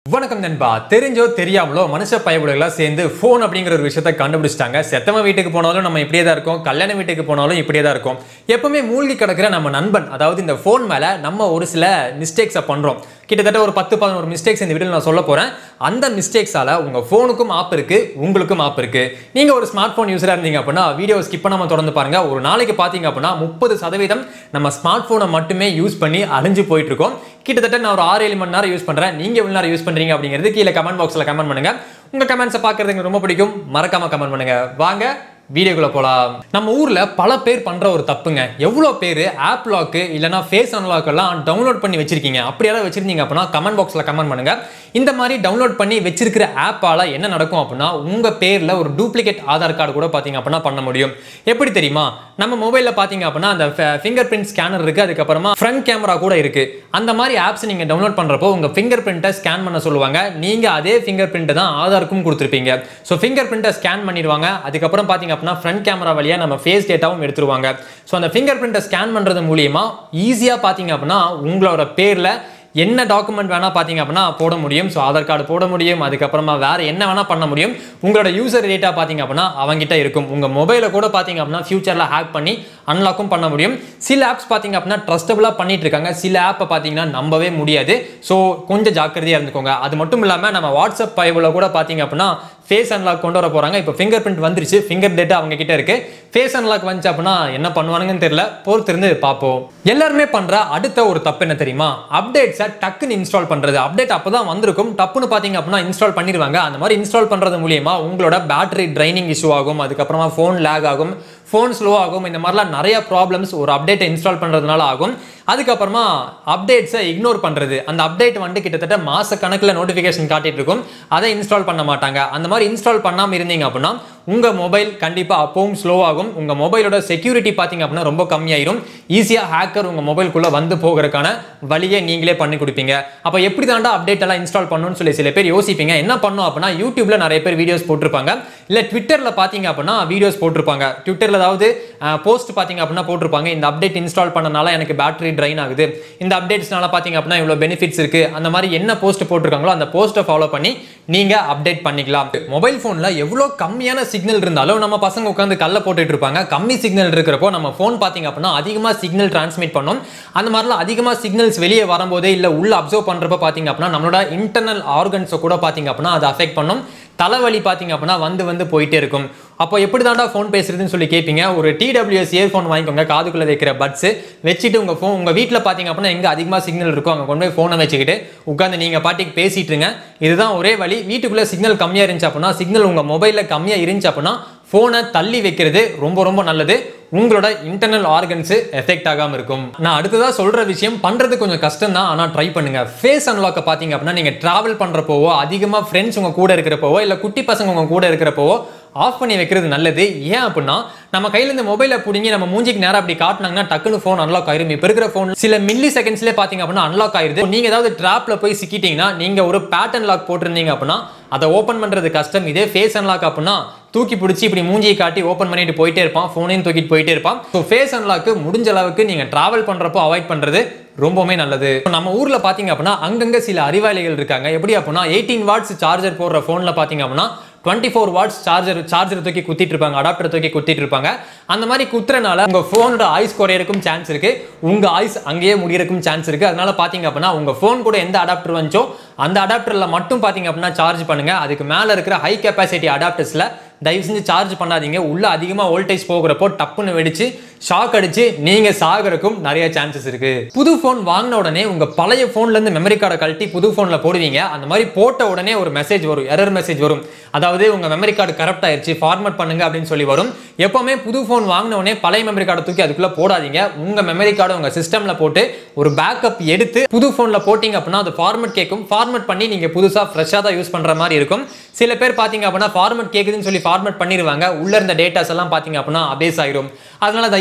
வணக்கம் நண்பா தெரிஞ்சோ தெரியாமலோ மனுஷ பயவுலகெல்லாம் சேர்ந்து ஃபோன் அப்படிங்கிற ஒரு விஷயத்தை கண்டுபிடிச்சிட்டாங்க செத்தவன் வீட்டுக்கு போனாலும் நம்ம இப்படியே தான் இருக்கோம் கல்யாண வீட்டுக்கு போனாலும் இப்படியே தான் இருக்கும் எப்பவுமே மூழ்கி கிடக்கிற நம்ம நண்பன் அதாவது இந்த ஃபோன் மேல நம்ம ஒரு சில மிஸ்டேக்ஸை பண்றோம் கிட்டத்தட்ட ஒரு பத்து பதினோரு மிஸ்டேக்ஸ் இந்த வீடியோவில் நான் சொல்ல போறேன் அந்த மிஸ்டேக்ஸால உங்க ஃபோனுக்கும் ஆப் இருக்கு உங்களுக்கும் ஆப் இருக்கு நீங்க ஒரு ஸ்மார்ட் ஃபோன் யூஸரா இருந்தீங்க அப்படின்னா வீடியோ ஸ்கிப் பண்ணாம தொடர்ந்து பாருங்க ஒரு நாளைக்கு பாத்தீங்க அப்படின்னா முப்பது சதவீதம் நம்ம ஸ்மார்ட் போனை மட்டுமே யூஸ் பண்ணி அழிஞ்சு போயிட்டு இருக்கோம் கிட்டத்தட்ட நான் ஒரு ஆறு ஏழு மணி நேரம் யூஸ் பண்றேன் நீங்க எவ்வளவு நேரம் யூஸ் பண்றீங்க அப்படிங்கிறது கீழே கமெண்ட் பாக்ஸ்ல கமெண்ட் பண்ணுங்க உங்க கமெண்ட்ஸை பார்க்கறது எனக்கு ரொம்ப பிடிக்கும் மறக்காம கமெண்ட் பண்ணுங்க வாங்க வீடியோக்குள்ள போலாம் நம்ம ஊர்ல பல பேர் பண்ற ஒரு தப்புங்க எவ்வளோ பேர் ஆப் லாக்கு இல்லைனா ஃபேஸ் அன்லாக் எல்லாம் டவுன்லோட் பண்ணி வச்சிருக்கீங்க அப்படி யாராவது வச்சிருந்தீங்க அப்படின்னா கமெண்ட் பாக்ஸ்ல கமெண்ட் பண்ணுங்க இந்த மாதிரி டவுன்லோட் பண்ணி வச்சிருக்கிற ஆப்பால என்ன நடக்கும் அப்படின்னா உங்க பேர்ல ஒரு டூப்ளிகேட் ஆதார் கார்டு கூட பாத்தீங்க அப்படின்னா பண்ண முடியும் எப்படி தெரியுமா நம்ம மொபைல்ல பாத்தீங்க அப்படின்னா அந்த ஃபிங்கர் பிரிண்ட் ஸ்கேனர் இருக்கு அதுக்கப்புறமா ஃப்ரண்ட் கேமரா கூட இருக்கு அந்த மாதிரி ஆப்ஸ் நீங்க டவுன்லோட் பண்றப்போ உங்க ஃபிங்கர் பிரிண்ட்டை ஸ்கேன் பண்ண சொல்லுவாங்க நீங்க அதே ஃபிங்கர் பிரிண்ட் தான் ஆதாருக்கும் கொடுத்துருப்பீங்க ஸோ ஃபிங்கர் பிரிண்ட்டை ஸ்கேன் பண்ணிடுவாங்க அதுக்கப்புறம் பாத்தீங்க அப்படின்னா ஃப்ரண்ட் கேமரா வழியா நம்ம ஃபேஸ் டேட்டாவும் எடுத்துருவாங்க ஸோ அந்த ஃபிங்கர் பிரிண்ட்டை ஸ்கேன் பண்றது மூலியமா ஈஸியா பாத்தீங்க அப்படின்னா உங்களோட பேர்ல என்ன டாக்குமெண்ட் வேணா பார்த்தீங்க அப்படின்னா போட முடியும் ஸோ ஆதார் கார்டு போட முடியும் அதுக்கப்புறமா வேற என்ன வேணா பண்ண முடியும் உங்களோட யூசர் டேட்டா பார்த்தீங்க அப்படின்னா அவங்ககிட்ட இருக்கும் உங்க மொபைலை கூட பார்த்தீங்க அப்படின்னா ஃபியூச்சரில் ஹேக் பண்ணி அன்லாக்கும் பண்ண முடியும் சில ஆப்ஸ் பார்த்தீங்க அப்படின்னா ட்ரஸ்டபுளாக பண்ணிட்டு இருக்காங்க சில ஆப்பை பார்த்தீங்கன்னா நம்பவே முடியாது ஸோ கொஞ்சம் ஜாக்கிரதையாக இருந்துக்கோங்க அது மட்டும் இல்லாமல் நம்ம வாட்ஸ்அப் பயவில் கூட பார்த்தீங்க அப்படின்னா ஃபேஸ் அன்லாக் கொண்டு வர போறாங்க இப்போ ஃபிங்கர் பிரிண்ட் வந்துருச்சு ஃபிங்கர் டேட்டா அவங்க கிட்ட இருக்கு ஃபேஸ் அன்லாக் வந்துச்சு அப்படின்னா என்ன பண்ணுவானுங்கன்னு தெரியல பொறுத்திருந்து பார்ப்போம் எல்லாருமே பண்ற அடுத்த ஒரு தப்பு என்ன தெரியுமா அப்டேட்ஸை டக்குன்னு இன்ஸ்டால் பண்றது அப்டேட் அப்பதான் வந்திருக்கும் டப்புன்னு பாத்தீங்க அப்படின்னா இன்ஸ்டால் பண்ணிடுவாங்க அந்த மாதிரி இன்ஸ்டால் பண்றது மூலியமா உங்களோட பேட்டரி ட்ரைனிங் இஷ்யூ ஆகும் அதுக்கப்புறமா ஃபோன் லேக் ஆகும் ஃபோன் ஸ்லோ ஆகும் இந்த மாதிரிலாம் நிறைய ப்ராப்ளம்ஸ் ஒரு அப்டேட்டை இன்ஸ்டால் பண்ணுறதுனால ஆகும் அதுக்கப்புறமா அப்டேட்ஸை இக்னோர் பண்ணுறது அந்த அப்டேட் வந்துட்டு கிட்டத்தட்ட மாச கணக்கில் நோட்டிஃபிகேஷன் காட்டிட்டு இருக்கும் அதை இன்ஸ்டால் பண்ண மாட்டாங்க அந்த மாதிரி இன்ஸ்டால் பண்ணாமல் இருந்தீங்க அப்படின்னா உங்கள் மொபைல் கண்டிப்பாக அப்பவும் ஸ்லோ ஆகும் உங்கள் மொபைலோட செக்யூரிட்டி பார்த்தீங்க அப்படின்னா ரொம்ப கம்மியாயிரும் ஈஸியாக ஹேக்கர் உங்கள் மொபைல்குள்ளே வந்து போகிறதுக்கான வழியை நீங்களே பண்ணி கொடுப்பீங்க அப்போ எப்படி தாண்டா அப்டேட் எல்லாம் இன்ஸ்டால் பண்ணணும்னு சொல்லி சில பேர் யோசிப்பீங்க என்ன பண்ணும் அப்படின்னா யூடியூப்ல நிறைய பேர் வீடியோஸ் போட்டிருப்பாங்க இல்லை ட்விட்டரில் பார்த்தீங்க அப்படின்னா வீடியோஸ் போட்டிருப்பாங்க ட்விட்டரில் ஏதாவது போஸ்ட் பார்த்தீங்க அப்படின்னா போட்டிருப்பாங்க இந்த அப்டேட் இன்ஸ்டால் பண்ணனால எனக்கு பேட்டரி ட்ரைன் ஆகுது இந்த அப்டேட்ஸ்னால பார்த்தீங்க அப்படின்னா இவ்வளோ பெனிஃபிட்ஸ் இருக்கு அந்த மாதிரி என்ன போஸ்ட் போட்டிருக்காங்களோ அந்த போஸ்ட்டை ஃபாலோ பண்ணி நீங்க அப்டேட் பண்ணிக்கலாம் மொபைல் ஃபோன்ல எவ்வளோ கம்மியான சிக்னல் இருந்தாலும் நம்ம பசங்க உட்காந்து கல்ல போட்டுட்டு இருப்பாங்க கம்மி சிக்னல் இருக்கிறப்போ நம்ம ஃபோன் பார்த்தீங்க அப்படின்னா அதிகமாக சிக்னல் டிரான்ஸ்மிட் பண்ணும் அந்த மாதிரிலாம் அதிகமாக சிக்னல்ஸ் வெளியே வரும்போதே இல்லை உள்ள அப்சர்வ் பண்ணுறப்ப பார்த்தீங்க அப்படின்னா நம்மளோட இன்டர்னல் ஆர்கன்ஸை கூட பார்த்தீங்க அப்படின்னா அதை அஃபெக்ட் பண்ணும் தலைவலி பார்த்தீங்க அப்படின்னா வந்து வந்து போயிட்டே இருக்கும் அப்போ எப்படி தாண்டா ஃபோன் பேசுறதுன்னு சொல்லி கேட்பீங்க ஒரு டிடபிள்யூஎஸ் இயர்ஃபோன் வாங்கிக்கோங்க காதுக்குள்ள வைக்கிற பட்ஸ் வச்சுட்டு உங்க ஃபோன் உங்க வீட்டில் பார்த்தீங்க அப்படின்னா எங்க அதிகமாக சிக்னல் இருக்கோ அங்கே கொண்டு போய் ஃபோனை வச்சுக்கிட்டு உட்காந்து நீங்க பாட்டிக்கு பேசிட்டு இருங்க இதுதான் ஒரே வழி வீட்டுக்குள்ள சிக்னல் கம்மியா இருந்துச்சு அப்படின்னா சிக்னல் உங்க மொபைல்ல கம்மியா இருந்துச்சு அப்படின்னா ஃபோனை தள்ளி வைக்கிறது ரொம்ப ரொம்ப நல்லது உங்களோட இன்டர்னல் ஆர்கன்ஸ் எஃபெக்ட் ஆகாம இருக்கும் நான் அடுத்ததா சொல்ற விஷயம் பண்றது கொஞ்சம் கஷ்டம் தான் ஆனா ட்ரை பண்ணுங்க ஃபேஸ் அன்லாக்கை பாத்தீங்க அப்படின்னா நீங்க டிராவல் பண்றப்போவோ அதிகமா ஃப்ரெண்ட்ஸ் உங்க கூட இருக்கிறப்போவோ இல்ல குட்டி பசங்க உங்க கூட இருக்கிறப்போவோ ஆஃப் பண்ணி வைக்கிறது நல்லது ஏன் அப்படின்னா நம்ம கையில இந்த மொபைலை பிடிங்கி நம்ம மூஞ்சிக்கு நேரம் அப்படி காட்டினாங்கன்னா டக்குன்னு ஃபோன் அன்லாக் ஆயிரும் இப்போ இருக்கிற ஃபோன் சில மில்லி செகண்ட்ஸ்லேயே பார்த்தீங்க அப்படின்னா அன்லாக் ஆயிருது நீங்க ஏதாவது ட்ராப்ல போய் சிக்கிட்டீங்கன்னா நீங்க ஒரு பேட்டர்ன் லாக் போட்டிருந்தீங்க அப்படின்னா அதை ஓப்பன் பண்றது கஷ்டம் இதே ஃபேஸ் அன்லாக் அப்படின்னா தூக்கி பிடிச்சி இப்படி மூஞ்சியை காட்டி ஓப்பன் பண்ணிட்டு போயிட்டே இருப்பான் ஃபோனையும் தூக்கிட்டு போயிட்டே இருப்பான் ஸோ ஃபேஸ் அன்லாக்கு முடிஞ்ச அளவுக்கு நீங்க டிராவல் பண்றப்போ அவாய்ட் பண்றது ரொம்பவுமே நல்லது இப்ப நம்ம ஊர்ல பாத்தீங்க அப்படின்னா அங்கங்க சில அறிவாளிகள் இருக்காங்க எப்படி அப்படின்னா எயிட்டீன் வாட்ஸ் சார்ஜர் போடுற ஃபோன்ல பாத்தீங்க அப்படின்னா twenty four watts charger charger தூக்கி குத்திட்டு இருப்பாங்க அடாப்டர் தூக்கி குத்திட்டு இருப்பாங்க அந்த மாதிரி குத்துறனால உங்க ஃபோனோட ஆயுஸ் குறையறக்கும் சான்ஸ் இருக்கு உங்க ஆயுஸ் அங்கேயே முடியறக்கும் சான்ஸ் இருக்கு அதனால பாத்தீங்க அப்படின்னா உங்க ஃபோன் கூட எந்த அடாப்டர் வந்துச்சோ அந்த அடாப்டர்ல மட்டும் பாத்தீங்க அப்படின்னா சார்ஜ் பண்ணுங்க அதுக்கு மேல இருக்கிற ஹை கெப்பாசிட்டி அடாப்டர்ஸ்ல தயவு செஞ்சு சார்ஜ் பண்ணாதீங்க உள்ள அதிகமா வோல்டேஜ் போகிறப்போ டப்புன்னு வெடிச்சு ஷாக் அடிச்சு நீங்க சாகறதுக்கும் நிறைய சான்சஸ் இருக்கு புது ஃபோன் வாங்கின உடனே உங்க பழைய போன்ல இருந்து மெமரி கார்டை கழட்டி புது போன்ல போடுவீங்க அந்த மாதிரி போட்ட உடனே ஒரு மெசேஜ் வரும் எரர் மெசேஜ் வரும் அதாவது உங்க மெமரி கார்டு கரெக்ட் ஆயிருச்சு ஃபார்மட் பண்ணுங்க அப்படின்னு சொல்லி வரும் எப்பவுமே புது ஃபோன் வாங்கின உடனே பழைய மெமரி கார்டை தூக்கி அதுக்குள்ள போடாதீங்க உங்க மெமரி கார்டை உங்க சிஸ்டம்ல போட்டு ஒரு பேக்கப் எடுத்து புது ஃபோன்ல போட்டீங்க அப்படின்னா அது ஃபார்மட் கேட்கும் ஃபார்மட் பண்ணி நீங்க புதுசா ஃப்ரெஷ்ஷாக தான் யூஸ் பண்ற மாதிரி இருக்கும் சில பேர் பாத்தீங்க அப்படின்னா ஃபார்மட் கேக்குதுன்னு சொல்லி ஃபார்மட் பண்ணிடுவாங்க உள்ள இருந்த டேட்டாஸ் எல்லாம் பாத்தீங்க அப்படின்னா அபேஸ் ஆயிரும் அதனால தயவு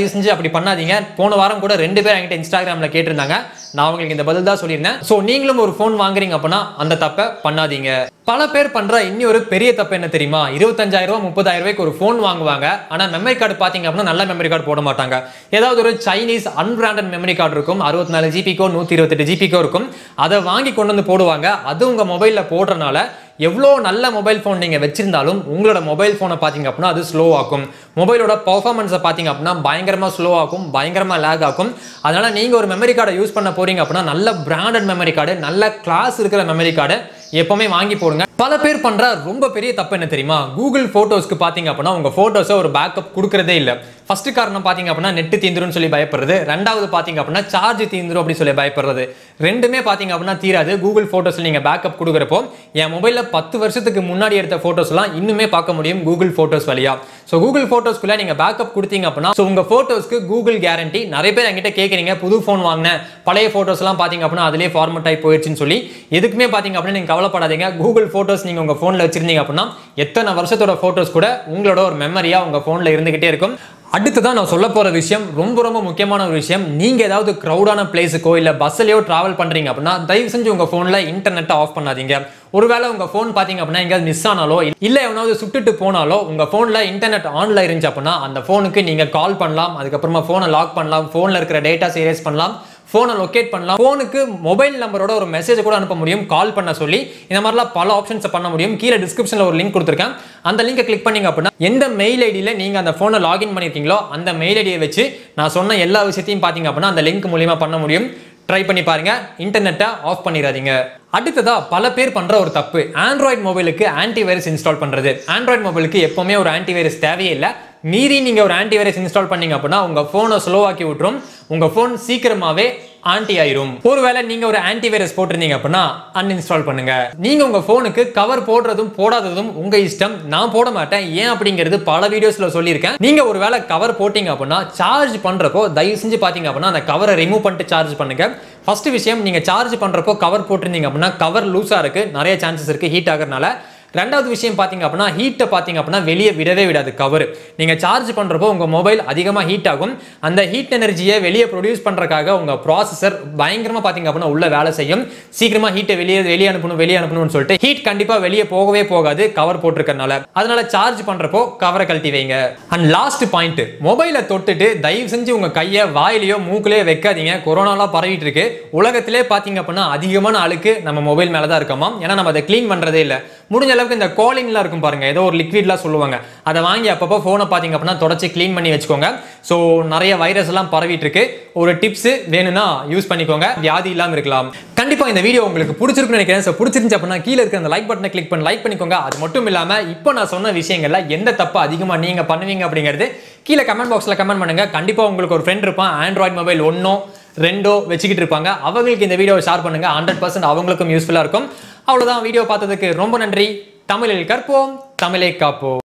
தயவு செஞ்சு அப்படி பண்ணாதீங்க போன வாரம் கூட ரெண்டு பேர் என்கிட்ட இன்ஸ்டாகிராமில் கேட்டிருந்தாங்க நான் அவங்களுக்கு இந்த பதில் தான் சொல்லியிருந்தேன் ஸோ நீங்களும் ஒரு ஃபோன் வாங்குறீங்க அப்படின்னா அந்த தப்பை பண்ணாதீங்க பல பேர் பண்ற இனி ஒரு பெரிய தப்பு என்ன தெரியுமா இருபத்தஞ்சாயிரம் ரூபாய் முப்பதாயிரம் ரூபாய்க்கு ஒரு ஃபோன் வாங்குவாங்க ஆனா மெமரி கார்டு பாத்தீங்க அப்படின்னா நல்ல மெமரி கார்டு போட மாட்டாங்க ஏதாவது ஒரு சைனீஸ் அன்பிராண்டட் மெமரி கார்டு இருக்கும் அறுபத்தி நாலு ஜிபிக்கோ நூத்தி இருபத்தெட்டு ஜிபிக்கோ இருக்கும் அதை வாங்கி கொண்டு வந்து போடுவாங்க அது உங்க மொபைல்ல போடுறனால எவ்வளோ நல்ல மொபைல் ஃபோன் நீங்கள் வச்சிருந்தாலும் உங்களோட மொபைல் ஃபோனை பார்த்தீங்க அப்படின்னா அது ஸ்லோ ஆக்கும் மொபைலோட பர்ஃபார்மன்ஸை பார்த்தீங்க அப்படின்னா பயங்கரமாக ஸ்லோ ஆகும் பயங்கரமாக லேக் ஆகும் அதனால நீங்கள் ஒரு மெமரி கார்டை யூஸ் பண்ண போறீங்க அப்படின்னா நல்ல பிராண்டட் மெமரி கார்டு நல்ல கிளாஸ் இருக்கிற மெமரி கார்டு எப்பவுமே வாங்கி போடுங்க பல பேர் பண்ற ரொம்ப பெரிய தப்பு என்ன தெரியுமா கூகுள் போட்டோஸ்க்கு பாத்தீங்க அப்படின்னா உங்க போட்டோஸை ஒரு பேக்கப் கொடுக்கறதே இல்ல ஃபர்ஸ்ட் காரணம் பாத்தீங்க அப்படின்னா நெட் தீந்துரும்னு சொல்லி பயப்படுறது ரெண்டாவது பாத்தீங்க அப்படின்னா சார்ஜ் தீந்துரும் அப்படி சொல்லி பயப்படுறது ரெண்டுமே பாத்தீங்க அப்படின்னா தீராது கூகுள் போட்டோஸ்ல நீங்க பேக்கப் கொடுக்குறப்போ என் மொபைல்ல பத்து வருஷத்துக்கு முன்னாடி எடுத்த போட்டோஸ்லாம் இன்னுமே பார்க்க முடியும் கூகுள் போட்டோஸ் வழியா ஸோ கூகுள் போட்டோஸ்க்குள்ள நீங்க பேக்கப் கொடுத்தீங்க அப்படின்னா ஸோ உங்க போட்டோஸ்க்கு கூகுள் கேரண்டி நிறைய பேர் என்கிட்ட கேட்குறீங்க புது ஃபோன் வாங்கினேன் பழைய போட்டோஸ்லாம் பாத்தீங்க அப்படின்னா அதிலே ஃபார்மட் ஆகி போயிடுச்சுன்னு சொல்லி எதுக்குமே பாத்தீங்க அப்படின்னா நீங்க கவலைப்படாதீங்க கூகுள் போட்டோஸ் நீங்க உங்க போன்ல வச்சிருந்தீங்க அப்படின்னா எத்தனை வருஷத்தோட போட்டோஸ் கூட உங்களோட ஒரு மெமரியா உங்க போன்ல இருந்துகிட்டே இருக்கும் அடுத்ததான் நான் சொல்ல போற விஷயம் ரொம்ப ரொம்ப முக்கியமான ஒரு விஷயம் நீங்க ஏதாவது க்ரௌடான பிளேஸுக்கோ இல்ல பஸ்லயோ டிராவல் பண்றீங்க அப்படின்னா தயவு செஞ்சு உங்க போன்ல இன்டர்நெட்டை ஆஃப் பண்ணாதீங்க ஒருவேளை உங்க ஃபோன் பாத்தீங்க அப்படின்னா எங்கேயாவது மிஸ் ஆனாலோ இல்ல எவனாவது சுட்டுட்டு போனாலோ உங்க போன்ல இன்டர்நெட் ஆன்ல இருந்துச்சு அப்படின்னா அந்த போனுக்கு நீங்க கால் பண்ணலாம் அதுக்கப்புறமா போனை லாக் பண்ணலாம் போன்ல இருக்கிற டேட்டாஸ் erase பண்ணலாம் ஃபோனை லொக்கேட் பண்ணலாம் ஃபோனுக்கு மொபைல் நம்பரோட ஒரு மெசேஜ் கூட அனுப்ப முடியும் கால் பண்ண சொல்லி இந்த மாதிரிலாம் பல ஆப்ஷன்ஸை பண்ண முடியும் கீழே டிஸ்கிரிப்ஷனில் ஒரு லிங்க் கொடுத்துருக்கேன் அந்த லிங்கை கிளிக் பண்ணீங்க அப்படின்னா எந்த மெயில் ஐடியில் நீங்கள் அந்த ஃபோனை லாகின் பண்ணியிருக்கீங்களோ அந்த மெயில் ஐடியை வச்சு நான் சொன்ன எல்லா விஷயத்தையும் பார்த்தீங்க அப்படின்னா அந்த லிங்க் மூலியமா பண்ண முடியும் ட்ரை பண்ணி பாருங்க இன்டர்நெட்டை ஆஃப் பண்ணிடாதீங்க அடுத்ததா பல பேர் பண்ற ஒரு தப்பு ஆண்ட்ராய்டு மொபைலுக்கு ஆன்டிவைரஸ் இன்ஸ்டால் பண்றது ஆண்ட்ராய்டு மொபைலுக்கு எப்பவுமே ஒரு ஆன்டிவைரஸ் தேவையே இல்லை மீறி நீங்க ஒரு ஆன்டிவைரஸ் இன்ஸ்டால் பண்ணீங்க அப்படின்னா உங்க போனை ஸ்லோவாக்கி விட்டுரும் உங்க போன் சீக்கிரமாவே ஆன்டி ஆயிரும் ஒருவேளை நீங்க ஒரு ஆன்டிவைரஸ் போட்டிருந்தீங்க அப்படின்னா அன்இன்ஸ்டால் பண்ணுங்க நீங்க உங்க போனுக்கு கவர் போடுறதும் போடாததும் உங்க இஷ்டம் நான் போட மாட்டேன் ஏன் அப்படிங்கிறது பல வீடியோஸ்ல சொல்லியிருக்கேன் நீங்க ஒருவேளை கவர் போட்டீங்க அப்படின்னா சார்ஜ் பண்றப்போ தயவு செஞ்சு பாத்தீங்க அப்படின்னா அந்த கவரை ரிமூவ் பண்ணிட்டு சார்ஜ் பண்ணுங்க ஃபர்ஸ்ட் விஷயம் நீங்க சார்ஜ் பண்றப்போ கவர் போட்டிருந்தீங்க அப்படின்னா கவர் லூஸா இருக்கு நிறைய சான்சஸ் இருக்கு ஹீட் ஆகிறதுனால ரெண்டாவது விஷயம் பார்த்தீங்க அப்படின்னா ஹீட்டை பார்த்தீங்க அப்படின்னா வெளியே விடவே விடாது கவர் நீங்கள் சார்ஜ் பண்ணுறப்போ உங்கள் மொபைல் அதிகமாக ஹீட் ஆகும் அந்த ஹீட் எனர்ஜியை வெளியே ப்ரொடியூஸ் பண்ணுறக்காக உங்கள் ப்ராசஸர் பயங்கரமாக பார்த்தீங்க அப்படின்னா உள்ள வேலை செய்யும் சீக்கிரமாக ஹீட்டை வெளியே வெளியே அனுப்பணும் வெளியே அனுப்பணும்னு சொல்லிட்டு ஹீட் கண்டிப்பாக வெளியே போகவே போகாது கவர் போட்டிருக்கறனால அதனால சார்ஜ் பண்ணுறப்போ கவரை கழட்டி வைங்க அண்ட் லாஸ்ட் பாயிண்ட் மொபைலை தொட்டுட்டு தயவு செஞ்சு உங்கள் கையை வாயிலையோ மூக்கிலையோ வைக்காதீங்க கொரோனாலாம் பரவிட்டு இருக்கு உலகத்திலே பார்த்தீங்க அப்படின்னா அதிகமான அழுக்கு நம்ம மொபைல் மேலே தான் இருக்கமா ஏன்னா நம்ம அதை க்ளீன் பண்ணுறதே இல்லை முடிஞ்ச அளவுக்கு இந்த கோலின்லாம் இருக்கும் பாருங்க ஏதோ ஒரு லிக்விட்லாம் சொல்லுவாங்க அதை வாங்கி அப்பப்போ ஃபோனை பார்த்தீங்க அப்படின்னா தொடச்சி க்ளீன் பண்ணி வச்சுக்கோங்க ஸோ நிறைய வைரஸ் எல்லாம் பரவிட்டு இருக்கு ஒரு டிப்ஸ் வேணும்னா யூஸ் பண்ணிக்கோங்க வியாதி இல்லாமல் இருக்கலாம் கண்டிப்பா இந்த வீடியோ உங்களுக்கு பிடிச்சிருக்குன்னு நினைக்கிறேன் ஸோ பிடிச்சிருந்துச்சு அப்படின்னா கீழே இருக்க அந்த லைக் பட்டனை கிளிக் பண்ணி லைக் பண்ணிக்கோங்க அது மட்டும் இல்லாம இப்போ நான் சொன்ன விஷயங்கள்ல எந்த தப்பு அதிகமா நீங்க பண்ணுவீங்க அப்படிங்கிறது கீழே கமெண்ட் பாக்ஸ்ல கமெண்ட் பண்ணுங்க கண்டிப்பா உங்களுக்கு ஒரு ஃப்ரெண்ட் இருப்பான் ஆண்ட்ராய்ட் மொபைல் ஒன்னோ ரெண்டோ வச்சுக்கிட்டு இருப்பாங்க அவங்களுக்கு இந்த வீடியோவை ஷேர் பண்ணுங்க ஹண்ட்ரட் பர்சன்ட் அவங்களுக்கும் யூஸ்ஃபுல்லா இருக்கும் அவ்வளவுதான் வீடியோ பார்த்ததுக்கு ரொம்ப நன்றி தமிழில் கற்போம் தமிழை காப்போம்